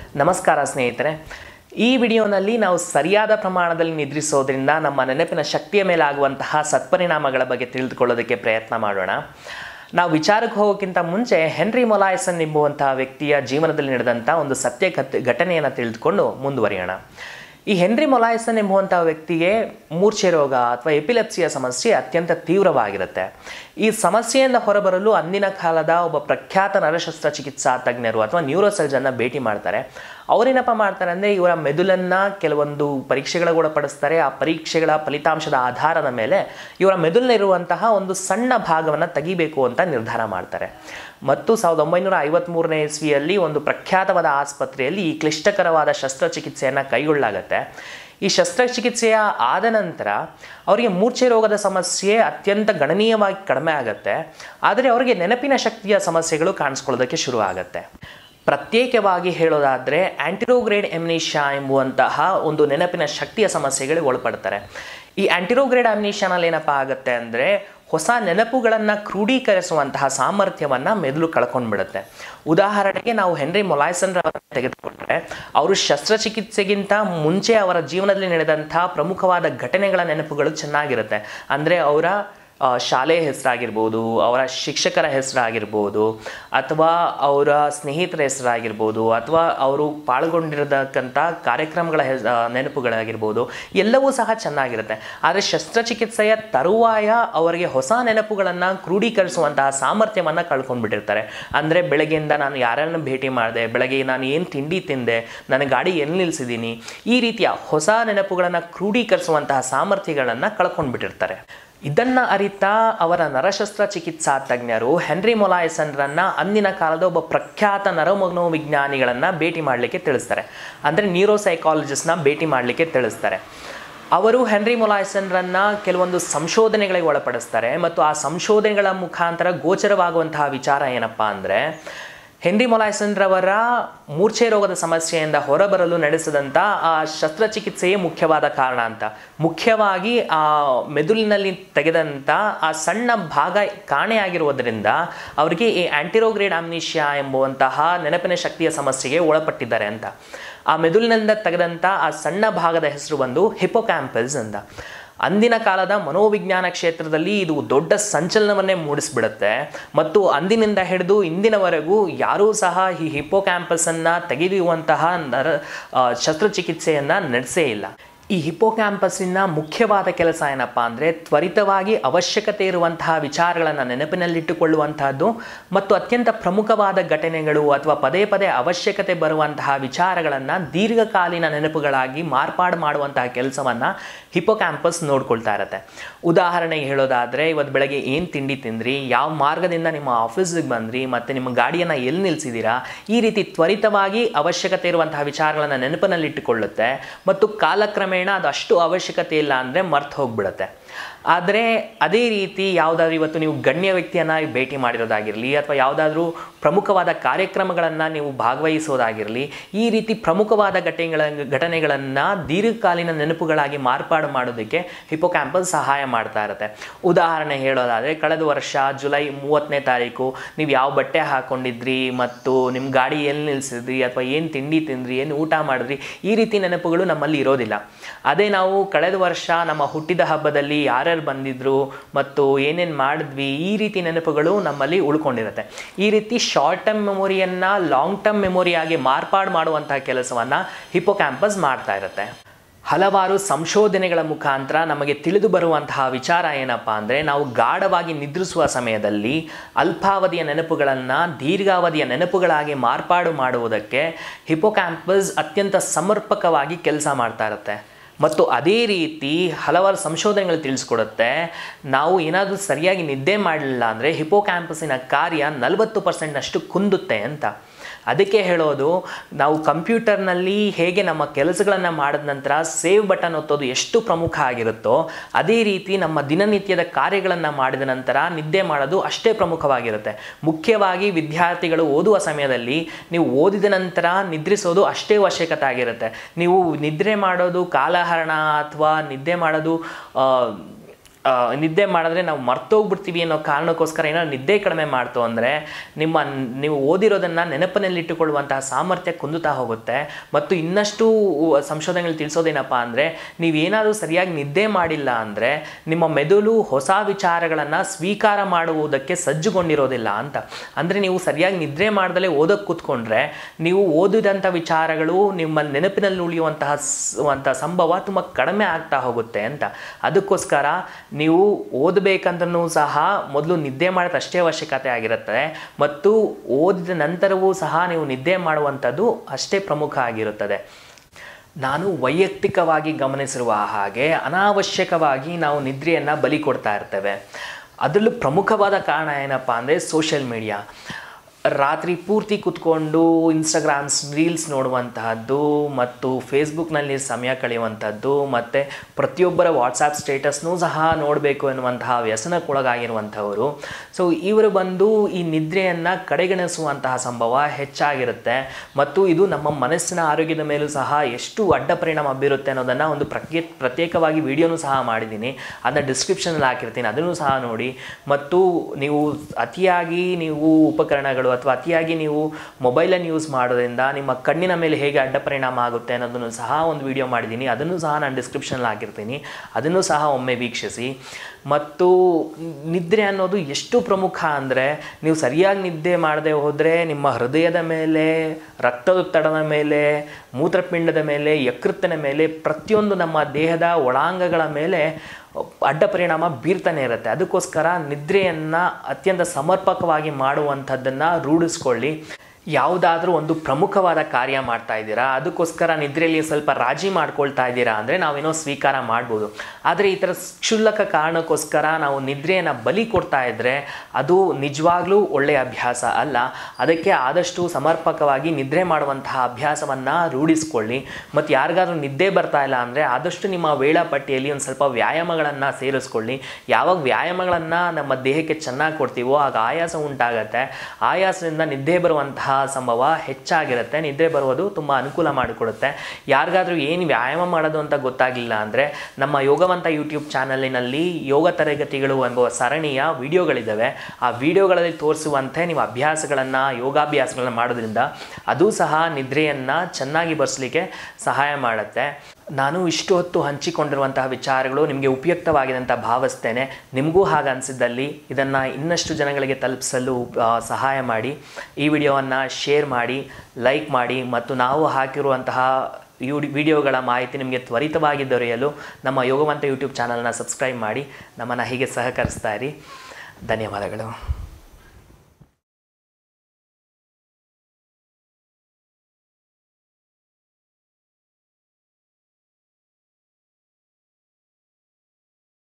ನಮಸ್ಕಾರ ಸ್ನೇಹಿತರೆ ಈ ವಿಡಿಯೋನಲ್ಲಿ ನಾವು ಸರಿಯಾದ ಪ್ರಮಾಣದಲ್ಲಿ ನಿದ್ರಿಸೋದ್ರಿಂದ ನಮ್ಮ ನೆನಪಿನ ಶಕ್ತಿಯ ಮೇಲೆ ಆಗುವಂತಹ ಸತ್ಪರಿಣಾಮಗಳ ಬಗ್ಗೆ ತಿಳಿದುಕೊಳ್ಳೋದಕ್ಕೆ ಪ್ರಯತ್ನ ಮಾಡೋಣ ನಾವು ವಿಚಾರಕ್ಕೆ ಹೋಗೋಕ್ಕಿಂತ ಮುಂಚೆ ಹೆನ್ರಿ ಮೊಲಾಯಸನ್ ಎಂಬುವಂತಹ ವ್ಯಕ್ತಿಯ ಜೀವನದಲ್ಲಿ ನಡೆದಂಥ ಒಂದು ಸತ್ಯ ಕತ್ ಘಟನೆಯನ್ನು ತಿಳಿದುಕೊಂಡು ಮುಂದುವರಿಯೋಣ ಈ ಹೆನ್ರಿ ಮೊಲಾಯಸನ್ ಎಂಬುವಂಥ ವ್ಯಕ್ತಿಗೆ ಮೂರ್ಛೆ ರೋಗ ಅಥವಾ ಎಪಿಲೆಪ್ಸಿಯ ಸಮಸ್ಯೆ ಅತ್ಯಂತ ತೀವ್ರವಾಗಿರುತ್ತೆ ಈ ಸಮಸ್ಯೆಯಿಂದ ಹೊರಬರಲು ಅಂದಿನ ಕಾಲದ ಒಬ್ಬ ಪ್ರಖ್ಯಾತ ನರಶಸ್ತ್ರ ಚಿಕಿತ್ಸಾ ತಜ್ಞರು ಅಥವಾ ನ್ಯೂರೋಸರ್ಜನ್ನ ಭೇಟಿ ಮಾಡ್ತಾರೆ ಅವರೇನಪ್ಪ ಮಾಡ್ತಾರೆ ಅಂದರೆ ಇವರ ಮೆದುಳನ್ನು ಕೆಲವೊಂದು ಪರೀಕ್ಷೆಗಳಿಗೆ ಒಳಪಡಿಸ್ತಾರೆ ಆ ಪರೀಕ್ಷೆಗಳ ಫಲಿತಾಂಶದ ಆಧಾರದ ಮೇಲೆ ಇವರ ಮೆದುಳಿನಲ್ಲಿರುವಂತಹ ಒಂದು ಸಣ್ಣ ಭಾಗವನ್ನು ತೆಗಿಬೇಕು ಅಂತ ನಿರ್ಧಾರ ಮಾಡ್ತಾರೆ ಮತ್ತು ಸಾವಿರದ ಒಂಬೈನೂರ ಐವತ್ತ್ಮೂರನೇ ಇಸ್ವಿಯಲ್ಲಿ ಒಂದು ಪ್ರಖ್ಯಾತವಾದ ಆಸ್ಪತ್ರೆಯಲ್ಲಿ ಈ ಕ್ಲಿಷ್ಟಕರವಾದ ಶಸ್ತ್ರಚಿಕಿತ್ಸೆಯನ್ನು ಕೈಗೊಳ್ಳಲಾಗತ್ತೆ ಈ ಶಸ್ತ್ರಚಿಕಿತ್ಸೆಯ ಆದ ನಂತರ ಅವರಿಗೆ ಮೂರ್ಛೆ ರೋಗದ ಸಮಸ್ಯೆ ಅತ್ಯಂತ ಗಣನೀಯವಾಗಿ ಕಡಿಮೆ ಆಗುತ್ತೆ ಆದರೆ ಅವರಿಗೆ ನೆನಪಿನ ಶಕ್ತಿಯ ಸಮಸ್ಯೆಗಳು ಕಾಣಿಸ್ಕೊಳ್ಳೋದಕ್ಕೆ ಶುರು ಆಗುತ್ತೆ ಪ್ರತ್ಯೇಕವಾಗಿ ಹೇಳೋದಾದರೆ ಆಂಟಿರೋಗ್ರೇಡ್ ಎಮ್ನಿಷಾ ಎಂಬುವಂತಹ ಒಂದು ನೆನಪಿನ ಶಕ್ತಿಯ ಸಮಸ್ಯೆಗಳಿಗೆ ಒಳಪಡ್ತಾರೆ ಈ ಆಂಟಿರೋಗ್ರೇಡ್ ಅಮ್ನಿಷಾನಲ್ಲಿ ಏನಪ್ಪ ಆಗುತ್ತೆ ಅಂದರೆ ಹೊಸ ನೆನಪುಗಳನ್ನು ಕ್ರೋಢೀಕರಿಸುವಂತಹ ಸಾಮರ್ಥ್ಯವನ್ನು ಮೆದುಳು ಕಳ್ಕೊಂಡ್ಬಿಡುತ್ತೆ ಉದಾಹರಣೆಗೆ ನಾವು ಹೆನ್ರಿ ಮೊಲಾಯ್ಸನ್ ರವರನ್ನು ತೆಗೆದುಕೊಂಡ್ರೆ ಅವರು ಶಸ್ತ್ರಚಿಕಿತ್ಸೆಗಿಂತ ಮುಂಚೆ ಅವರ ಜೀವನದಲ್ಲಿ ನಡೆದಂತಹ ಪ್ರಮುಖವಾದ ಘಟನೆಗಳ ನೆನಪುಗಳು ಚೆನ್ನಾಗಿರುತ್ತೆ ಅಂದರೆ ಅವರ ಆ, ಶಾಲೆ ಹೆಸರಾಗಿರ್ಬೋದು ಅವರ ಶಿಕ್ಷಕರ ಹೆಸರಾಗಿರ್ಬೋದು ಅಥವಾ ಅವರ ಸ್ನೇಹಿತರ ಹೆಸರಾಗಿರ್ಬೋದು ಅಥವಾ ಅವರು ಪಾಲ್ಗೊಂಡಿರತಕ್ಕಂಥ ಕಾರ್ಯಕ್ರಮಗಳ ಹೆಸ್ ಆ, ನೆನಪುಗಳಾಗಿರ್ಬೋದು ಎಲ್ಲವೂ ಸಹ ಚೆನ್ನಾಗಿರುತ್ತೆ ಆದರೆ ಶಸ್ತ್ರಚಿಕಿತ್ಸೆಯ ತರುವಾಯ ಅವರಿಗೆ ಹೊಸ ನೆನಪುಗಳನ್ನು ಕ್ರೋಢೀಕರಿಸುವಂತಹ ಸಾಮರ್ಥ್ಯವನ್ನು ಕಳ್ಕೊಂಡ್ಬಿಟ್ಟಿರ್ತಾರೆ ಅಂದರೆ ಬೆಳಗ್ಗೆಯಿಂದ ನಾನು ಯಾರನ್ನು ಭೇಟಿ ಮಾಡಿದೆ ಬೆಳಗ್ಗೆ ನಾನು ಏನು ತಿಂಡಿ ತಿಂದೆ ನನ್ನ ಗಾಡಿ ಎಲ್ಲಿ ನಿಲ್ಲಿಸಿದ್ದೀನಿ ಈ ರೀತಿಯ ಹೊಸ ನೆನಪುಗಳನ್ನು ಕ್ರೋಢೀಕರಿಸುವಂತಹ ಸಾಮರ್ಥ್ಯಗಳನ್ನು ಕಳ್ಕೊಂಡ್ಬಿಟ್ಟಿರ್ತಾರೆ ಇದನ್ನ ಅರಿತ ಅವರ ನರಶಸ್ತ್ರ ಚಿಕಿತ್ಸಾ ತಜ್ಞರು ಹೆನ್ರಿ ಮೊಲಾಯಸನ್ರನ್ನ ಅಂದಿನ ಕಾಲದ ಒಬ್ಬ ಪ್ರಖ್ಯಾತ ನರಮನೋವಿಜ್ಞಾನಿಗಳನ್ನ ಭೇಟಿ ಮಾಡಲಿಕ್ಕೆ ತಿಳಿಸ್ತಾರೆ ಅಂದರೆ ನ್ಯೂರೋಸೈಕಾಲಜಿಸ್ಟ್ನ ಭೇಟಿ ಮಾಡಲಿಕ್ಕೆ ತಿಳಿಸ್ತಾರೆ ಅವರು ಹೆನ್ರಿ ಮೊಲಾಯಸನ್ರನ್ನ ಕೆಲವೊಂದು ಸಂಶೋಧನೆಗಳಿಗೆ ಒಳಪಡಿಸ್ತಾರೆ ಮತ್ತು ಆ ಸಂಶೋಧನೆಗಳ ಮುಖಾಂತರ ಗೋಚರವಾಗುವಂತಹ ವಿಚಾರ ಏನಪ್ಪ ಅಂದರೆ ಹೆನ್ರಿ ಮೊಲಾಯ್ಸನ್ರವರ ಮೂರ್ಛೆ ರೋಗದ ಸಮಸ್ಯೆಯಿಂದ ಹೊರಬರಲು ನಡೆಸಿದಂಥ ಆ ಶಸ್ತ್ರಚಿಕಿತ್ಸೆಯೇ ಮುಖ್ಯವಾದ ಕಾರಣ ಅಂತ ಮುಖ್ಯವಾಗಿ ಆ ಮೆದುಳಿನಲ್ಲಿ ತೆಗೆದಂಥ ಆ ಸಣ್ಣ ಭಾಗ ಕಾಣೆಯಾಗಿರುವುದರಿಂದ ಅವರಿಗೆ ಈ ಆಂಟಿರೋಗ್ರೇಡ್ ಆಮ್ನಿಷಿಯಾ ಎಂಬುವಂತಹ ನೆನಪಿನ ಶಕ್ತಿಯ ಸಮಸ್ಯೆಗೆ ಒಳಪಟ್ಟಿದ್ದಾರೆ ಅಂತ ಆ ಮೆದುಳಿನಿಂದ ತೆಗೆದಂಥ ಆ ಸಣ್ಣ ಭಾಗದ ಹೆಸರು ಬಂದು ಹಿಪೋಕ್ಯಾಂಪಲ್ಸ್ ಅಂತ ಅಂದಿನ ಕಾಲದ ಮನೋವಿಜ್ಞಾನ ಕ್ಷೇತ್ರದಲ್ಲಿ ಇದು ದೊಡ್ಡ ಸಂಚಲನವನ್ನೇ ಮೂಡಿಸ್ಬಿಡುತ್ತೆ ಮತ್ತು ಅಂದಿನಿಂದ ಹಿಡಿದು ಇಂದಿನವರೆಗೂ ಯಾರೂ ಸಹ ಈ ಹಿಪ್ಪೋ ಕ್ಯಾಂಪಸನ್ನು ತೆಗೆಯುವಂತಹ ನರ ಆ, ಶಸ್ತ್ರಚಿಕಿತ್ಸೆಯನ್ನು ನಡೆಸೇ ಇಲ್ಲ ಈ ಹಿಪ್ಪೋ ಕ್ಯಾಂಪಸ್ಸಿನ ಮುಖ್ಯವಾದ ಕೆಲಸ ಏನಪ್ಪ ಅಂದರೆ ತ್ವರಿತವಾಗಿ ಅವಶ್ಯಕತೆ ಇರುವಂತಹ ವಿಚಾರಗಳನ್ನು ನೆನಪಿನಲ್ಲಿಟ್ಟುಕೊಳ್ಳುವಂತಹದ್ದು ಮತ್ತು ಅತ್ಯಂತ ಪ್ರಮುಖವಾದ ಘಟನೆಗಳು ಅಥವಾ ಪದೇ ಪದೇ ಅವಶ್ಯಕತೆ ಬರುವಂತಹ ವಿಚಾರಗಳನ್ನು ದೀರ್ಘಕಾಲೀನ ನೆನಪುಗಳಾಗಿ ಮಾರ್ಪಾಡು ಮಾಡುವಂತಹ ಕೆಲಸವನ್ನು ಹಿಪ್ಪೋ ಕ್ಯಾಂಪಸ್ ನೋಡ್ಕೊಳ್ತಾ ಇರುತ್ತೆ ಉದಾಹರಣೆಗೆ ಹೇಳೋದಾದರೆ ಇವತ್ತು ಬೆಳಗ್ಗೆ ಏನು ತಿಂಡಿ ತಿಂದ್ರಿ ಯಾವ ಮಾರ್ಗದಿಂದ ನಿಮ್ಮ ಆಫೀಸಿಗೆ ಬಂದ್ರಿ ಮತ್ತು ನಿಮ್ಮ ಗಾಡಿಯನ್ನು ಎಲ್ಲಿ ನಿಲ್ಲಿಸಿದ್ದೀರಾ ಈ ರೀತಿ ತ್ವರಿತವಾಗಿ ಅವಶ್ಯಕತೆ ಇರುವಂತಹ ವಿಚಾರಗಳನ್ನು ನೆನಪಿನಲ್ಲಿಟ್ಟುಕೊಳ್ಳುತ್ತೆ ಮತ್ತು ಕಾಲಕ್ರಮೇಣ ಅದು ಅಷ್ಟು ಅವಶ್ಯಕತೆ ಇಲ್ಲ ಅಂದರೆ ಮರ್ತು ಹೋಗ್ಬಿಡುತ್ತೆ ಆದರೆ ಅದೇ ರೀತಿ ಯಾವುದಾದ್ರೂ ಇವತ್ತು ನೀವು ಗಣ್ಯ ವ್ಯಕ್ತಿಯನ್ನು ಭೇಟಿ ಮಾಡಿರೋದಾಗಿರಲಿ ಅಥವಾ ಯಾವುದಾದ್ರೂ ಪ್ರಮುಖವಾದ ಕಾರ್ಯಕ್ರಮಗಳನ್ನು ನೀವು ಭಾಗವಹಿಸೋದಾಗಿರಲಿ ಈ ರೀತಿ ಪ್ರಮುಖವಾದ ಘಟನೆಗಳ ಘಟನೆಗಳನ್ನು ದೀರ್ಘಕಾಲೀನ ನೆನಪುಗಳಾಗಿ ಮಾರ್ಪಾಡು ಮಾಡೋದಕ್ಕೆ ಹಿಪ್ಪೋ ಕ್ಯಾಂಪಸ್ ಸಹಾಯ ಮಾಡ್ತಾ ಇರುತ್ತೆ ಉದಾಹರಣೆ ಹೇಳೋದಾದರೆ ಕಳೆದ ವರ್ಷ ಜುಲೈ ಮೂವತ್ತನೇ ತಾರೀಕು ನೀವು ಯಾವ ಬಟ್ಟೆ ಹಾಕ್ಕೊಂಡಿದ್ರಿ ಮತ್ತು ನಿಮ್ಮ ಗಾಡಿ ಎಲ್ಲಿ ನಿಲ್ಲಿಸಿದ್ರಿ ಅಥವಾ ಏನು ತಿಂಡಿ ತಿಂದ್ರಿ ಏನು ಊಟ ಮಾಡಿದ್ರಿ ಈ ರೀತಿ ನೆನಪುಗಳು ನಮ್ಮಲ್ಲಿ ಇರೋದಿಲ್ಲ ಅದೇ ನಾವು ಕಳೆದ ವರ್ಷ ನಮ್ಮ ಹುಟ್ಟಿದ ಹಬ್ಬದಲ್ಲಿ ಯಾರ್ಯಾರು ಬಂದಿದ್ರು ಮತ್ತು ಏನೇನು ಮಾಡಿದ್ವಿ ಈ ರೀತಿ ನೆನಪುಗಳು ನಮ್ಮಲ್ಲಿ ಉಳ್ಕೊಂಡಿರುತ್ತೆ ಈ ರೀತಿ ಶಾರ್ಟ್ ಟರ್ಮ್ ಮೆಮೊರಿಯನ್ನು ಲಾಂಗ್ ಟರ್ಮ್ ಮೆಮೊರಿಯಾಗಿ ಮಾರ್ಪಾಡು ಮಾಡುವಂತಹ ಕೆಲಸವನ್ನು ಹಿಪ್ಪೋ ಕ್ಯಾಂಪಸ್ ಮಾಡ್ತಾ ಇರುತ್ತೆ ಹಲವಾರು ಸಂಶೋಧನೆಗಳ ಮುಖಾಂತರ ನಮಗೆ ತಿಳಿದು ಬರುವಂತಹ ವಿಚಾರ ಏನಪ್ಪ ಅಂದರೆ ನಾವು ಗಾಢವಾಗಿ ನಿದ್ರಿಸುವ ಸಮಯದಲ್ಲಿ ಅಲ್ಪಾವಧಿಯ ನೆನಪುಗಳನ್ನು ದೀರ್ಘಾವಧಿಯ ನೆನಪುಗಳಾಗಿ ಮಾರ್ಪಾಡು ಮಾಡುವುದಕ್ಕೆ ಹಿಪೋಕ್ಯಾಂಪಸ್ ಅತ್ಯಂತ ಸಮರ್ಪಕವಾಗಿ ಕೆಲಸ ಮಾಡ್ತಾ ಇರುತ್ತೆ ಮತ್ತು ಅದೇ ರೀತಿ ಹಲವಾರು ಸಂಶೋಧನೆಗಳು ತಿಳಿಸ್ಕೊಡುತ್ತೆ ನಾವು ಏನಾದರೂ ಸರಿಯಾಗಿ ನಿದ್ದೆ ಮಾಡಲಿಲ್ಲ ಅಂದರೆ ಹಿಪೋ ಕ್ಯಾಂಪಸ್ಸಿನ ಕಾರ್ಯ ನಲವತ್ತು ಪರ್ಸೆಂಟ್ನಷ್ಟು ಕುಂದುತ್ತೆ ಅಂತ ಅದಕ್ಕೆ ಹೇಳೋದು ನಾವು ಕಂಪ್ಯೂಟರ್ನಲ್ಲಿ ಹೇಗೆ ನಮ್ಮ ಕೆಲಸಗಳನ್ನು ಮಾಡಿದ ನಂತರ ಸೇವ್ ಬಟನ್ ಒತ್ತೋದು ಎಷ್ಟು ಪ್ರಮುಖ ಆಗಿರುತ್ತೋ ಅದೇ ರೀತಿ ನಮ್ಮ ದಿನನಿತ್ಯದ ಕಾರ್ಯಗಳನ್ನು ಮಾಡಿದ ನಂತರ ನಿದ್ದೆ ಮಾಡೋದು ಅಷ್ಟೇ ಪ್ರಮುಖವಾಗಿರುತ್ತೆ ಮುಖ್ಯವಾಗಿ ವಿದ್ಯಾರ್ಥಿಗಳು ಓದುವ ಸಮಯದಲ್ಲಿ ನೀವು ಓದಿದ ನಂತರ ನಿದ್ರಿಸೋದು ಅಷ್ಟೇ ಅವಶ್ಯಕತೆ ಆಗಿರುತ್ತೆ ನೀವು ನಿದ್ರೆ ಮಾಡೋದು ಕಾಲಹರಣ ಅಥವಾ ನಿದ್ದೆ ಮಾಡೋದು ಆ, ಆ, ನಿದ್ದೆ ಮಾಡಿದ್ರೆ ನಾವು ಮರ್ತೋಗ್ಬಿಡ್ತೀವಿ ಅನ್ನೋ ಕಾರಣಕ್ಕೋಸ್ಕರ ಏನೋ ನಿದ್ದೆ ಕಡಿಮೆ ಮಾಡ್ತು ಅಂದರೆ ನಿಮ್ಮ ನೀವು ಓದಿರೋದನ್ನು ನೆನಪಿನಲ್ಲಿಟ್ಟುಕೊಳ್ಳುವಂತಹ ಸಾಮರ್ಥ್ಯ ಕುಂದುತ್ತಾ ಹೋಗುತ್ತೆ ಮತ್ತು ಇನ್ನಷ್ಟು ಸಂಶೋಧನೆಗಳು ತಿಳಿಸೋದೇನಪ್ಪ ಅಂದರೆ ನೀವೇನಾದರೂ ಸರಿಯಾಗಿ ನಿದ್ದೆ ಮಾಡಿಲ್ಲ ಅಂದರೆ ನಿಮ್ಮ ಮೆದುಳು ಹೊಸ ವಿಚಾರಗಳನ್ನು ಸ್ವೀಕಾರ ಮಾಡುವುದಕ್ಕೆ ಸಜ್ಜುಗೊಂಡಿರೋದಿಲ್ಲ ಅಂತ ಅಂದರೆ ನೀವು ಸರಿಯಾಗಿ ನಿದ್ರೆ ಮಾಡ್ದಲೇ ಓದೋಕ್ಕೆ ಕೂತ್ಕೊಂಡ್ರೆ ನೀವು ಓದಿದಂಥ ವಿಚಾರಗಳು ನಿಮ್ಮ ನೆನಪಿನಲ್ಲಿ ಉಳಿಯುವಂತಹ ಸ್- ಅಂಥ ಸಂಭವ ತುಂಬ ಕಡಿಮೆ ಆಗ್ತಾ ಹೋಗುತ್ತೆ ಅಂತ ಅದಕ್ಕೋಸ್ಕರ ನೀವು ಓದಬೇಕಂತನೂ ಸಹ ಮೊದಲು ನಿದ್ದೆ ಮಾಡೋದು ಅಷ್ಟೇ ಅವಶ್ಯಕತೆ ಆಗಿರುತ್ತೆ ಮತ್ತು ಓದಿದ ನಂತರವೂ ಸಹ ನೀವು ನಿದ್ದೆ ಮಾಡುವಂಥದ್ದು ಅಷ್ಟೇ ಪ್ರಮುಖ ಆಗಿರುತ್ತದೆ ನಾನು ವೈಯಕ್ತಿಕವಾಗಿ ಗಮನಿಸಿರುವ ಹಾಗೆ ಅನಾವಶ್ಯಕವಾಗಿ ನಾವು ನಿದ್ರೆಯನ್ನು ಬಲಿ ಕೊಡ್ತಾ ಇರ್ತೇವೆ ಅದರಲ್ಲೂ ಪ್ರಮುಖವಾದ ಕಾರಣ ಏನಪ್ಪ ಅಂದರೆ ಸೋಷಿಯಲ್ ಮೀಡಿಯಾ ರಾತ್ರಿ ಪೂರ್ತಿ ಕುತ್ಕೊಂಡು ಇನ್ಸ್ಟಾಗ್ರಾಮ್ಸ್ ರೀಲ್ಸ್ ನೋಡುವಂತಹದ್ದು ಮತ್ತು ಫೇಸ್ಬುಕ್ನಲ್ಲಿ ಸಮಯ ಕಳೆಯುವಂಥದ್ದು ಮತ್ತು ಪ್ರತಿಯೊಬ್ಬರ ವಾಟ್ಸಾಪ್ ಸ್ಟೇಟಸ್ನೂ ಸಹ ನೋಡಬೇಕು ಎನ್ನುವಂತಹ ವ್ಯಸನಕ್ಕೊಳಗಾಗಿರುವಂಥವರು ಸೊ ಇವರು ಬಂದು ಈ ನಿದ್ರೆಯನ್ನು ಕಡೆಗಣಿಸುವಂತಹ ಸಂಭವ ಹೆಚ್ಚಾಗಿರುತ್ತೆ ಮತ್ತು ಇದು ನಮ್ಮ ಮನಸ್ಸಿನ ಆರೋಗ್ಯದ ಮೇಲೂ ಸಹ ಎಷ್ಟು ಅಡ್ಡ ಪರಿಣಾಮ ಬೀರುತ್ತೆ ಅನ್ನೋದನ್ನು ಒಂದು ಪ್ರತ್ಯೇ ಪ್ರತ್ಯೇಕವಾಗಿ ವಿಡಿಯೋನೂ ಸಹ ಮಾಡಿದ್ದೀನಿ ಅದನ್ನ ಡಿಸ್ಕ್ರಿಪ್ಷನಲ್ಲಿ ಹಾಕಿರ್ತೀನಿ ಅದನ್ನು ಸಹ ನೋಡಿ ಮತ್ತು ನೀವು ಅತಿಯಾಗಿ ನೀವು ಉಪಕರಣಗಳು ಅಥವಾ ಅತಿಯಾಗಿ ನೀವು ಮೊಬೈಲನ್ನು ಯೂಸ್ ಮಾಡೋದ್ರಿಂದ ನಿಮ್ಮ ಕಣ್ಣಿನ ಮೇಲೆ ಹೇಗೆ ಅಡ್ಡ ಪರಿಣಾಮ ಆಗುತ್ತೆ ಅನ್ನೋದನ್ನು ಸಹ ಒಂದು ವಿಡಿಯೋ ಮಾಡಿದ್ದೀನಿ ಅದನ್ನು ಸಹ ನಾನು ಡಿಸ್ಕ್ರಿಪ್ಷನಲ್ಲಿ ಹಾಕಿರ್ತೀನಿ ಅದನ್ನು ಸಹ ಒಮ್ಮೆ ವೀಕ್ಷಿಸಿ ಮತ್ತು ನಿದ್ರೆ ಅನ್ನೋದು ಎಷ್ಟು ಪ್ರಮುಖ ಅಂದರೆ ನೀವು ಸರಿಯಾಗಿ ನಿದ್ದೆ ಮಾಡದೆ ಹೋದರೆ ನಿಮ್ಮ ಹೃದಯದ ಮೇಲೆ ರಕ್ತದೊತ್ತಡದ ಮೇಲೆ ಮೂತ್ರಪಿಂಡದ ಮೇಲೆ ಯಕೃತ್ತಿನ ಮೇಲೆ ಪ್ರತಿಯೊಂದು ನಮ್ಮ ದೇಹದ ಒಳಾಂಗಗಳ ಮೇಲೆ ಅಡ್ಡ ಪರಿಣಾಮ ಬೀರ್ತಾನೆ ಇರುತ್ತೆ ಅದಕ್ಕೋಸ್ಕರ ನಿದ್ರೆಯನ್ನು ಅತ್ಯಂತ ಸಮರ್ಪಕವಾಗಿ ಮಾಡುವಂಥದ್ದನ್ನು ರೂಢಿಸ್ಕೊಳ್ಳಿ ಯಾವುದಾದ್ರೂ ಒಂದು ಪ್ರಮುಖವಾದ ಕಾರ್ಯ ಮಾಡ್ತಾ ಇದ್ದೀರಾ ಅದಕ್ಕೋಸ್ಕರ ನಿದ್ರೆಯಲ್ಲಿ ಸ್ವಲ್ಪ ರಾಜಿ ಮಾಡ್ಕೊಳ್ತಾ ಇದ್ದೀರಾ ಅಂದರೆ ನಾವೇನೋ ಸ್ವೀಕಾರ ಮಾಡ್ಬೋದು ಆದರೆ ಈ ಥರ ಕ್ಷುಲ್ಲಕ ಕಾರಣಕ್ಕೋಸ್ಕರ ನಾವು ನಿದ್ರೆಯನ್ನು ಬಲಿ ಕೊಡ್ತಾ ಇದ್ದರೆ ಅದು ನಿಜವಾಗ್ಲೂ ಒಳ್ಳೆಯ ಅಭ್ಯಾಸ ಅಲ್ಲ ಅದಕ್ಕೆ ಆದಷ್ಟು ಸಮರ್ಪಕವಾಗಿ ನಿದ್ರೆ ಮಾಡುವಂತಹ ಅಭ್ಯಾಸವನ್ನು ರೂಢಿಸ್ಕೊಳ್ಳಿ ಮತ್ತು ಯಾರಿಗಾದ್ರೂ ನಿದ್ದೆ ಬರ್ತಾ ಇಲ್ಲ ಅಂದರೆ ಆದಷ್ಟು ನಿಮ್ಮ ವೇಳಾಪಟ್ಟಿಯಲ್ಲಿ ಒಂದು ಸ್ವಲ್ಪ ವ್ಯಾಯಾಮಗಳನ್ನು ಸೇರಿಸ್ಕೊಳ್ಳಿ ಯಾವಾಗ ವ್ಯಾಯಾಮಗಳನ್ನು ನಮ್ಮ ದೇಹಕ್ಕೆ ಚೆನ್ನಾಗಿ ಕೊಡ್ತೀವೋ ಆಗ ಆಯಾಸ ಉಂಟಾಗತ್ತೆ ಆಯಾಸದಿಂದ ನಿದ್ದೆ ಬರುವಂತಹ ಸಂಭವ ಹೆಚ್ಚಾಗಿರುತ್ತೆ ನಿದ್ದೆ ಬರುವುದು ತುಂಬ ಅನುಕೂಲ ಮಾಡಿಕೊಡುತ್ತೆ ಯಾರಿಗಾದ್ರೂ ಏನು ವ್ಯಾಯಾಮ ಮಾಡೋದು ಅಂತ ಗೊತ್ತಾಗಿಲ್ಲ ಅಂದರೆ ನಮ್ಮ ಯೋಗವಂತ ಯೂಟ್ಯೂಬ್ ಚಾನಲಿನಲ್ಲಿ ಯೋಗ ತರಗತಿಗಳು ಎಂಬ ಸರಣಿಯ ವಿಡಿಯೋಗಳಿದ್ದಾವೆ ಆ ವಿಡಿಯೋಗಳಲ್ಲಿ ತೋರಿಸುವಂತೆ ನೀವು ಅಭ್ಯಾಸಗಳನ್ನು ಯೋಗಾಭ್ಯಾಸಗಳನ್ನ ಮಾಡೋದ್ರಿಂದ ಅದು ಸಹ ನಿದ್ರೆಯನ್ನು ಚೆನ್ನಾಗಿ ಬರೆಸಲಿಕ್ಕೆ ಸಹಾಯ ಮಾಡುತ್ತೆ ನಾನು ಇಷ್ಟು ಹೊತ್ತು ಹಂಚಿಕೊಂಡಿರುವಂತಹ ವಿಚಾರಗಳು ನಿಮಗೆ ಉಪಯುಕ್ತವಾಗಿದೆ ಅಂತ ಭಾವಿಸ್ತೇನೆ ನಿಮಗೂ ಹಾಗೆ ಅನಿಸಿದ್ದಲ್ಲಿ ಇದನ್ನು ಇನ್ನಷ್ಟು ಜನಗಳಿಗೆ ತಲುಪಿಸಲು ಆ, ಸಹಾಯ ಮಾಡಿ ಈ ವಿಡಿಯೋವನ್ನು ಶೇರ್ ಮಾಡಿ ಲೈಕ್ ಮಾಡಿ ಮತ್ತು ನಾವು ಹಾಕಿರುವಂತಹ ಯೂಡಿ ವಿಡಿಯೋಗಳ ಮಾಹಿತಿ ನಿಮಗೆ ತ್ವರಿತವಾಗಿ ದೊರೆಯಲು ನಮ್ಮ ಯೋಗವಂತ ಯೂಟ್ಯೂಬ್ ಚಾನಲ್ನ ಸಬ್ಸ್ಕ್ರೈಬ್ ಮಾಡಿ ನಮ್ಮನ್ನು ಹೀಗೆ ಸಹಕರಿಸ್ತಾ ಇರಿ ಧನ್ಯವಾದಗಳು